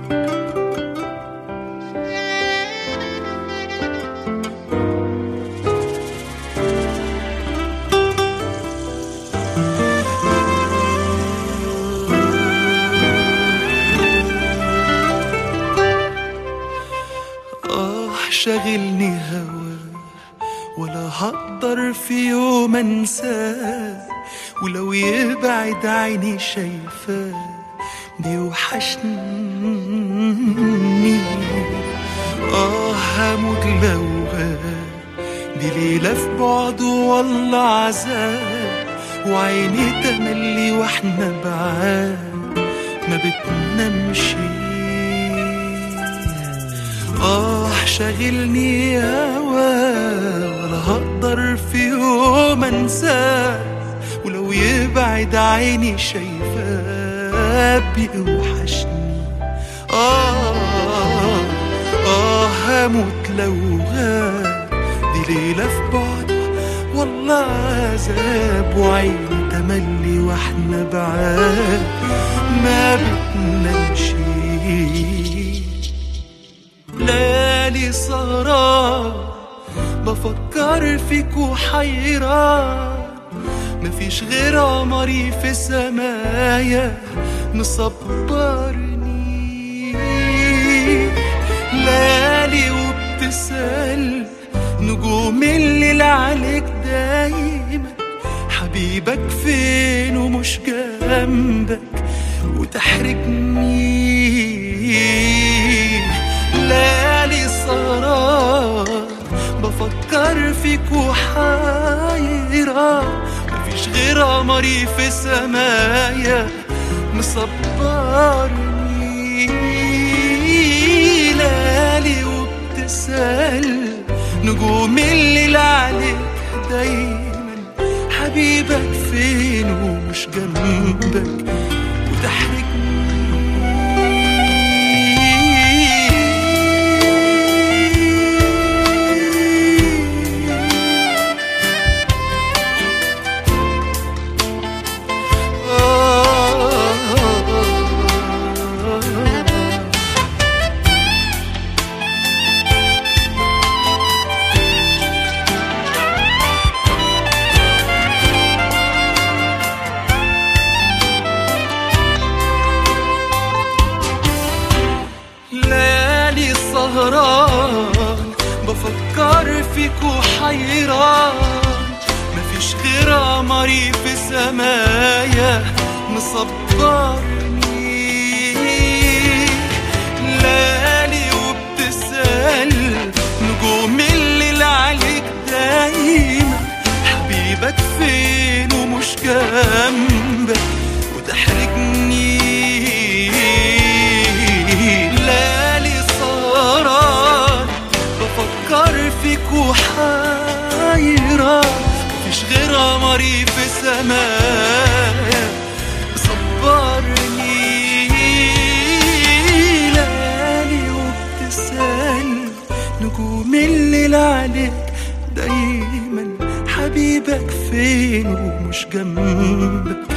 آه شاغلني هوا ولا هقدر في يوم انساه ولو يبعد عيني شايفاه بيوحشني آه هموت لو غاب دي ليلة في بعده والله عذاب وعيني تملي واحنا بعاد ما بتنامش آه شاغلني هوا ولا هقدر في يوم انساه ولو يبعد عيني شايفاه بيوحشني آه آه هموت لو غاب دي ليلة في بعد والله عذاب وعيني تملي واحنا بعاد ما بتنامش ليالي سهران بفكر فيك وحيران مفيش غير قمري في سمايا مصبرني ليالي وبتسأل نجوم الليل عليك دايما حبيبك فين ومش جنبك وتحرجني ليالي سهران بفكر فيك وحيران مفيش غير قمري في سمايا مصبرني ليالي وبتسأل نجوم الليل عليك دايما حبيبك فين ومش جنبك وتحرجني آه ليالي سهران بفكر فيك وحيران مفيش غير قمري في سمايا مصبرني ليالي وبتسأل نجوم الليل عليك دايما حبيبك فين ومش جنبك وتحرجني ليالي سهران بفكر فيك وحيران مفيش غير قمري في سمايا صبرني ليالي وبتسأل نجوم الليل عليك دايما حبيبك فين ومش جنبك